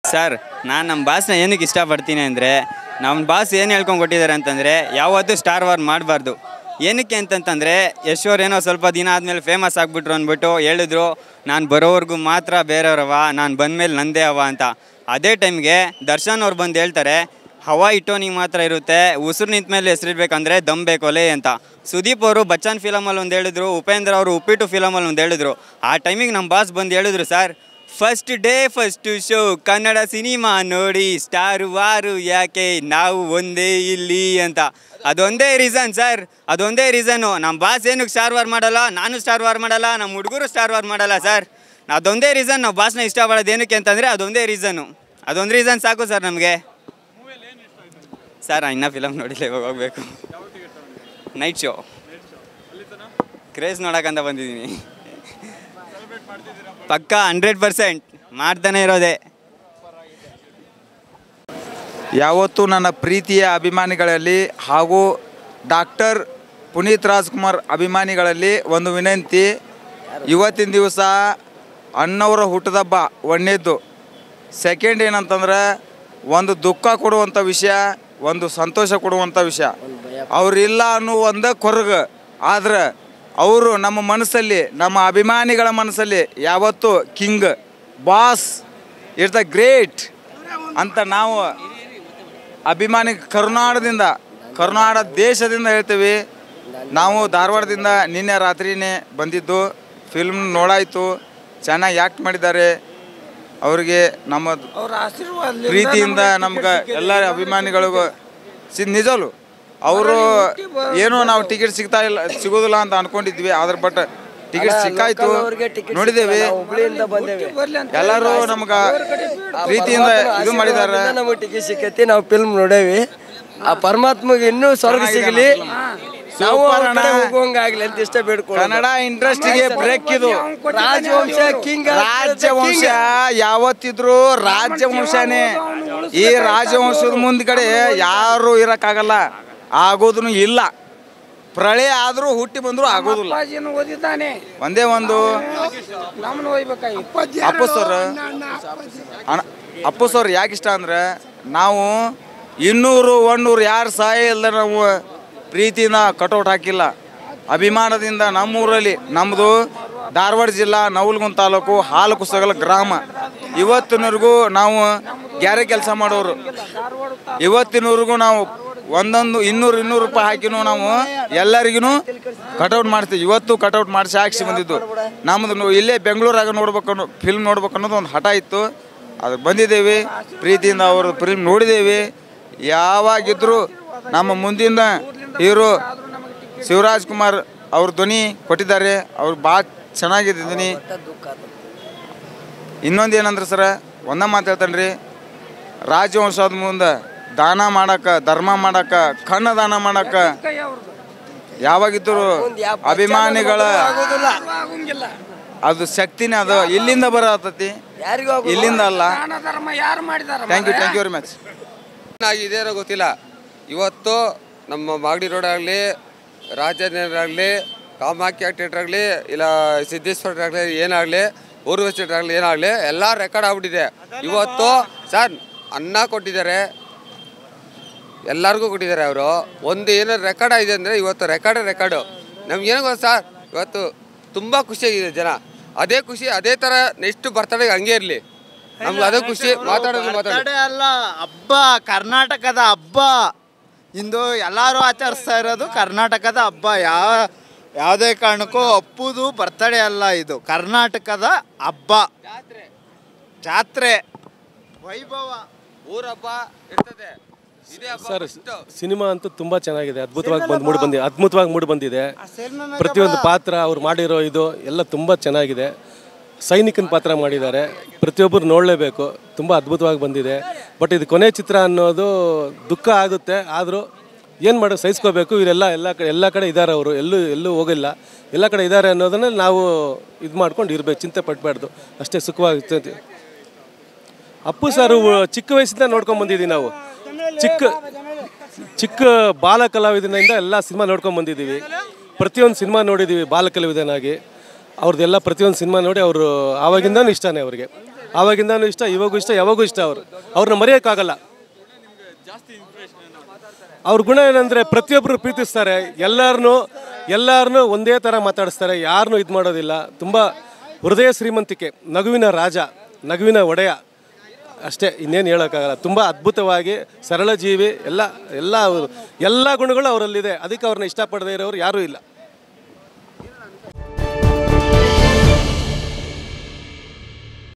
Sir ನಾನು ನಮ್ಮ ಬಾಸ್ನ ಏನಕ್ಕೆ ಇಷ್ಟಪಡ್ತೀನಿ ಅಂದರೆ ನಮ್ಮ ಬಾಸ್ ಏನು ಹೇಳ್ಕೊಂಡು ಕೊಟ್ಟಿದ್ದಾರೆ ಅಂತಂದರೆ ಯಾವತ್ತೂ ಸ್ಟಾರ್ ವಾರ್ ಮಾಡಬಾರ್ದು ಏನಕ್ಕೆ ಅಂತಂತಂದರೆ ಯಶೋರ್ ಏನೋ ಸ್ವಲ್ಪ ದಿನ ಆದಮೇಲೆ ಫೇಮಸ್ ಆಗಿಬಿಟ್ರು ಅಂದ್ಬಿಟ್ಟು ಹೇಳಿದ್ರು ನಾನು ಬರೋವರೆಗೂ ಮಾತ್ರ ಬೇರೆಯವ್ರವ ನಾನು ಬಂದಮೇಲೆ ನಂದೇ ಅವ ಅಂತ ಅದೇ ಟೈಮ್ಗೆ ದರ್ಶನ್ ಅವ್ರು ಬಂದು ಹೇಳ್ತಾರೆ ಹವಾ ಇಟ್ಟೋನಿಗೆ ಮಾತ್ರ ಇರುತ್ತೆ ಉಸಿರು ನಿಂತ ಮೇಲೆ ಹೆಸರಿಡ್ಬೇಕಂದ್ರೆ ದಮ್ ಬೇಕೊಲೆ ಅಂತ ಸುದೀಪ್ ಅವರು ಬಚ್ಚನ್ ಫಿಲಮಲ್ಲಿ ಒಂದು ಹೇಳಿದ್ರು ಉಪೇಂದ್ರ ಅವರು ಉಪ್ಪಿಟ್ಟು ಫಿಲಮಲ್ಲಿ ಒಂದು ಹೇಳಿದ್ರು ಆ ಟೈಮಿಗೆ ನಮ್ಮ ಬಾಸ್ ಬಂದು ಹೇಳಿದ್ರು sir first day first show Kannada cinema ನೋಡಿ ಸ್ಟಾರ್ ವಾರು ಯಾಕೆ ನಾವು ಒಂದೇ ಇಲ್ಲಿ ಅಂತ ಅದೊಂದೇ ರೀಸನ್ ಸರ್ ಅದೊಂದೇ ರೀಸನ್ನು ನಮ್ಮ ಬಾಸ್ ಏನಕ್ಕೆ ಸ್ಟಾರ್ ವಾರ್ ಮಾಡಲ್ಲ ನಾನು ಸ್ಟಾರ್ ವಾರ್ ಮಾಡಲ್ಲ ನಮ್ಮ ಹುಡುಗರು ಸ್ಟಾರ್ ವಾರ್ ಮಾಡಲ್ಲ ಸರ್ ಅದೊಂದೇ ರೀಸನ್ ನಾವು ಬಾಸ್ನ ಇಷ್ಟಪಡೋದು ಏನಕ್ಕೆ ಅಂತಂದರೆ ಅದೊಂದೇ ರೀಸನ್ನು ಅದೊಂದು ರೀಸನ್ ಸಾಕು ಸರ್ ನಮಗೆ ಸರ್ ಇನ್ನೂ ಫಿಲಮ್ ನೋಡಿಲ್ಲ ಇವಾಗ ಹೋಗ್ಬೇಕು ನೈಟ್ ಶೋ ಕ್ರೇಜ್ ನೋಡೋಕ್ಕಂತ ಬಂದಿದ್ದೀನಿ ಪಕ್ಕ ಹಂಡ್ರೆಡ್ ಪರ್ಸೆಂಟ್ ಮಾಡ್ತಾನೆ ಇರೋದೇ ಯಾವತ್ತೂ ನನ್ನ ಪ್ರೀತಿಯ ಅಭಿಮಾನಿಗಳಲ್ಲಿ ಹಾಗೂ ಡಾಕ್ಟರ್ ಪುನೀತ್ ರಾಜ್ಕುಮಾರ್ ಅಭಿಮಾನಿಗಳಲ್ಲಿ ಒಂದು ವಿನಂತಿ ಇವತ್ತಿನ ದಿವಸ ಅಣ್ಣವರ ಹುಟ್ಟದಬ್ಬ ಒಂದನೇದ್ದು ಸೆಕೆಂಡ್ ಏನಂತಂದ್ರೆ ಒಂದು ದುಃಖ ಕೊಡುವಂಥ ವಿಷಯ ಒಂದು ಸಂತೋಷ ಕೊಡುವಂಥ ವಿಷಯ ಅವರಿಲ್ಲ ಅನ್ನೋ ಒಂದೇ ಕೊರಗ ಆದ್ರೆ ಅವರು ನಮ್ಮ ಮನಸ್ಸಲ್ಲಿ ನಮ್ಮ ಅಭಿಮಾನಿಗಳ ಮನಸ್ಸಲ್ಲಿ ಯಾವತ್ತೂ king boss it's the great ಅಂತ ನಾವು ಅಭಿಮಾನಿ ಕರುನಾಡದಿಂದ ಕರುನಾಡ ದೇಶದಿಂದ ಹೇಳ್ತೀವಿ ನಾವು ಧಾರವಾಡದಿಂದ ನಿನ್ನೆ ರಾತ್ರಿನೇ ಬಂದಿದ್ದು ಫಿಲ್ಮ್ ನೋಡಾಯಿತು ಚೆನ್ನಾಗಿ ಆ್ಯಕ್ಟ್ ಮಾಡಿದ್ದಾರೆ ಅವರಿಗೆ ನಮ್ಮ ಪ್ರೀತಿಯಿಂದ ನಮ್ಗೆ ಎಲ್ಲ ಅಭಿಮಾನಿಗಳಿಗೂ ಸಿ ನಿಜಲು ಅವರು ಏನೋ ನಾವು ಟಿಕೆಟ್ ಸಿಗ್ತಾ ಇಲ್ಲ ಸಿಗೋದಿಲ್ಲ ಅಂತ ಅನ್ಕೊಂಡಿದ್ವಿ ಅದ್ರ ಬಟ್ ಟಿಕೆಟ್ ಸಿಕ್ಕಾಯ್ತು ನೋಡಿದ್ದೇವೆ ಎಲ್ಲರೂ ನಮ್ಗೆ ಪ್ರೀತಿಯಿಂದ ಇದು ಮಾಡಿದ್ದಾರೆ ನಮಗೆ ಟಿಕೆಟ್ ಸಿಕ್ಕೈತಿ ನಾವು ಫಿಲ್ಮ್ ನೋಡೇವಿ ಆ ಪರಮಾತ್ಮಗೆ ಇನ್ನೂ ಸ್ವರ್ಗ ಸಿಗಲಿ ನಾವು ಅವ್ರ ಸೂಪರ್ ಅಣ್ಣ. ಕಡೆ ಹೋಗುವಂಗಾಗ್ಲಿ ಅಂತ ಇಷ್ಟ ಬೇಡ್ಕೊಳ್ಳೋದು ಕನ್ನಡ ಇಂಡಸ್ಟ್ರಿಗೆ ಬ್ರೇಕ್ ಇದು ರಾಜವಂಶ ಕಿಂಗ್ ರಾಜ್ಯವಂಶ ಯಾವತ್ತಿದ್ರು ರಾಜ್ಯವಂಶನೇ ಈ ರಾಜವಂಶದ ಮುಂದ್ಗಡೆ ಯಾರು ಇರಕ್ಕಾಗಲ್ಲ ಆಗೋದನ್ನು ಇಲ್ಲ ಪ್ರಳಯ ಆದ್ರೂ ಹುಟ್ಟಿ ಬಂದ್ರು ಆಗೋದಿಲ್ಲ ಅಪ್ಪಾಜಿನ ಓದಿದ್ದಾನೆ ಒಂದೇ ಒಂದು ನಮ್ಮನ್ನ ಒಯ್ಬೇಕಾಗಿ ಅಪ್ಪು ಸರ್ ಅಣ್ಣ ಅಪ್ಪು ಸರ್ ಯಾಕೆ ಇಷ್ಟ ಅಂದ್ರೆ ನಾವು ಇನ್ನೂರು ಒನ್ನೂರು ಯಾರು ಸಹಾಯ ಇಲ್ಲದೆ ನಾವು ಪ್ರೀತಿಯಿಂದ ಕಟೌಟ್ ಹಾಕಿಲ್ಲ ಅಭಿಮಾನದಿಂದ ನಮ್ಮೂರಲ್ಲಿ ನಮ್ಮದು ಧಾರವಾಡ ಜಿಲ್ಲಾ ನವಲ್ಗುಂದ ತಾಲೂಕು ಹಾಲು ಕುಸಗಲ ಗ್ರಾಮ ಇವತ್ತಿನವರೆಗೂ ನಾವು ಗ್ಯಾರೆ ಕೆಲಸ ಮಾಡೋರು ಇವತ್ತಿನವರೆಗೂ ನಾವು ಒಂದೊಂದು ಇನ್ನೂರು ಇನ್ನೂರು ರೂಪಾಯಿ ಹಾಕಿನೂ ನಾವು ಎಲ್ಲರಿಗೂ ಕಟೌಟ್ ಮಾಡ್ತೀವಿ ಇವತ್ತು ಕಟೌಟ್ ಮಾಡಿಸಿ ಹಾಕ್ಸಿ ಬಂದಿದ್ದು ನಮ್ಮದು ನೋ- ಇಲ್ಲೇ ಬೆಂಗಳೂರಾಗ ನೋಡ್ಬೇಕು ಅನ್ನೋ ಫಿಲ್ಮ್ ನೋಡ್ಬೇಕು ಅನ್ನೋದು ಒಂದು ಹಠ ಇತ್ತು ಅದಕ್ಕೆ ಬಂದಿದ್ದೇವೆ ಪ್ರೀತಿಯಿಂದ ಅವರು ಫಿಲ್ಮ್ ನೋಡಿದ್ದೇವೆ ಯಾವಾಗಿದ್ದರೂ ನಮ್ಮ ಮುಂದಿನ ಹೀರೋ ಶಿವರಾಜ್ ಕುಮಾರ್ ಅವ್ರ ಧ್ವನಿ ಕೊಟ್ಟಿದ್ದಾರೆ ಅವ್ರು ಭಾಳ ಚೆನ್ನಾಗಿದೆ ಧ್ವನಿ ಇನ್ನೊಂದು ಏನಂದ್ರೆ ಸರ ಒಂದ ಮಾತು ಹೇಳ್ತಾನೆ ರೀ ರಾಜವಂಶದ ಮುಂದೆ ದಾನ ಮಾಡಕ್ಕೆ ಧರ್ಮ ಮಾಡಕ್ಕೆ ಕಣ್ಣ ದಾನ ಮಾಡಕ್ಕೆ ಯಾವಾಗಿದ್ದರು ಅಭಿಮಾನಿಗಳ ಆಗುಂಗಿಲ್ಲ ಅದು ಶಕ್ತಿನೇ ಅದು ಇಲ್ಲಿಂದ ಬರತೈತಿ ಯಾರಿಗೂ ಇಲ್ಲಿಂದ ಅಲ್ಲ ದಾನ ಧರ್ಮ ಯಾರು ಮಾಡಿದಾರ thank you thank you very much ಇದೇನೋ ಗೊತ್ತಿಲ್ಲ ಇವತ್ತು ನಮ್ಮ ಮಾಗಡಿ ರೋಡ್ ಆಗಲಿ ರಾಜನೇರಾಗಲಿ ಕಾಮಾಖ್ಯ ಥಿಯೇಟ್ರ್ ಆಗಲಿ ಇಲ್ಲ ಸಿದ್ದೇಶ್ವರ ಆಗಲಿ ಏನಾಗಲಿ ಊರ್ವ ಥಿಯೇಟ್ರ್ ಆಗಲಿ ಏನಾಗಲಿ ಎಲ್ಲ ರೆಕಾರ್ಡ್ ಆಗ್ಬಿಟ್ಟಿದೆ ಇವತ್ತು ಸರ್ ಅನ್ನ ಕೊಟ್ಟಿದ್ದಾರೆ ಎಲ್ಲರಿಗೂ ಕೊಟ್ಟಿದ್ದಾರೆ ಅವರು ಒಂದು ಏನೋ ರೆಕಾರ್ಡ್ ಆಗಿದೆ ಅಂದರೆ ಇವತ್ತು ರೆಕಾರ್ಡೇ ರೆಕಾರ್ಡು ನಮ್ಗೇನೋ ಗೊತ್ತಾ ಸರ್ ಇವತ್ತು ತುಂಬ ಖುಷಿಯಾಗಿದೆ ಜನ ಅದೇ ಖುಷಿ ಅದೇ ಥರ ನೆಕ್ಸ್ಟ್ ಬರ್ತಡೆಗೆ ಹಂಗೆ ಇರಲಿ ನಮ್ಗೆ ಅದೇ ಖುಷಿ ಮಾತಾಡೋದು ಮಾತಾಡೋದು ಬರ್ತಡೇ ಅಲ್ಲ ಹಬ್ಬ ಕರ್ನಾಟಕದ ಹಬ್ಬ ಇಂದು ಎಲ್ಲರೂ ಆಚರಿಸ್ತಾ ಇರೋದು ಕರ್ನಾಟಕದ ಹಬ್ಬ ಯಾವ ಯಾವುದೇ ಕಾರಣಕ್ಕೂ ಅಪ್ಪುದು ಬರ್ತಡೇ ಅಲ್ಲ ಇದು ಕರ್ನಾಟಕದ ಹಬ್ಬ ಜಾತ್ರೆ ವೈಭವ ಊರಬ್ಬ ಇರ್ತದೆ ಇದೇ ಹಬ್ಬ ಸರ್ first. ಸಿನಿಮಾ ಅಂತೂ ತುಂಬ ಚೆನ್ನಾಗಿದೆ ಅದ್ಭುತವಾಗಿ ಬಂದು ಮೂಡಿ ಬಂದಿದೆ ಅದ್ಭುತವಾಗಿ ಮೂಡಿ ಬಂದಿದೆ ಪ್ರತಿಯೊಂದು ಪಾತ್ರ ಅವ್ರು ಮಾಡಿರೋ ಇದು ಎಲ್ಲ ತುಂಬ ಚೆನ್ನಾಗಿದೆ ಸೈನಿಕನ ಪಾತ್ರ ಮಾಡಿದ್ದಾರೆ ಪ್ರತಿಯೊಬ್ಬರು ನೋಡಲೇಬೇಕು ತುಂಬ ಅದ್ಭುತವಾಗಿ ಬಂದಿದೆ ಬಟ್ ಇದು ಕೊನೆ ಚಿತ್ರ ಅನ್ನೋದು ದುಃಖ ಆಗುತ್ತೆ ಆದರೂ ಏನು ಮಾಡೋ ಸಹಿಸ್ಕೋಬೇಕು ಇವರೆಲ್ಲ ಎಲ್ಲ ಕಡೆ ಎಲ್ಲ ಕಡೆ ಇದ್ದಾರೆ ಅವರು ಎಲ್ಲೂ ಎಲ್ಲೂ ಹೋಗಿಲ್ಲ ಎಲ್ಲ ಕಡೆ ಇದ್ದಾರೆ ಅನ್ನೋದನ್ನ ನಾವು ಇದು ಮಾಡ್ಕೊಂಡು ಇರಬೇಕು ಚಿಂತೆ ಪಡಬಾರ್ದು ಅಷ್ಟೇ ಸುಖವಾಗಿ ಅಪ್ಪು ಸರ್ ಚಿಕ್ಕ ವಯಸ್ಸಿಂದ ನೋಡ್ಕೊಂಡ್ ಬಂದಿದ್ದೀವಿ ನಾವು ಚಿಕ್ಕ ಚಿಕ್ಕ ಬಾಲ ಕಲಾವಿದನಿಂದ ಎಲ್ಲ ಸಿನಿಮಾ ನೋಡ್ಕೊಂಡ್ ಬಂದಿದ್ದೀವಿ ಪ್ರತಿಯೊಂದು ಸಿನಿಮಾ ನೋಡಿದ್ದೀವಿ ಬಾಲ ಕಲಾವಿದನಾಗಿ ಅವ್ರದ್ದೆಲ್ಲ ಪ್ರತಿಯೊಂದು ಸಿನಿಮಾ ನೋಡಿ ಅವರು ಆವಾಗಿಂದನೂ ಇಷ್ಟನೇ ಅವ್ರಿಗೆ ಆವಾಗಿಂದನೂ ಇಷ್ಟ ಇವಾಗೂ ಇಷ್ಟ ಯಾವಾಗೂ ಇಷ್ಟ ಅವರು ಅವ್ರನ್ನ ಮರೆಯೋಕ್ಕಾಗಲ್ಲ ಅವ್ರ ಗುಣ ಏನಂದರೆ ಪ್ರತಿಯೊಬ್ಬರು ಪ್ರೀತಿಸ್ತಾರೆ ಎಲ್ಲರನ್ನೂ ಎಲ್ಲರನ್ನೂ ಒಂದೇ ಥರ ಮಾತಾಡಿಸ್ತಾರೆ ಯಾರನ್ನೂ ಇದು ಮಾಡೋದಿಲ್ಲ ತುಂಬ ಹೃದಯ ಶ್ರೀಮಂತಿಕೆ ನಗುವಿನ ರಾಜ ನಗುವಿನ ಒಡೆಯ ಅಷ್ಟೇ ಇನ್ನೇನು ಹೇಳೋಕ್ಕಾಗಲ್ಲ ತುಂಬ ಅದ್ಭುತವಾಗಿ ಸರಳ ಜೀವಿ ಎಲ್ಲ ಎಲ್ಲ ಅವರು ಎಲ್ಲ ಗುಣಗಳು ಅವರಲ್ಲಿದೆ ಅದಕ್ಕೆ ಅವ್ರನ್ನ ಇಷ್ಟಪಡದೇ ಇರೋರು ಯಾರೂ ಇಲ್ಲ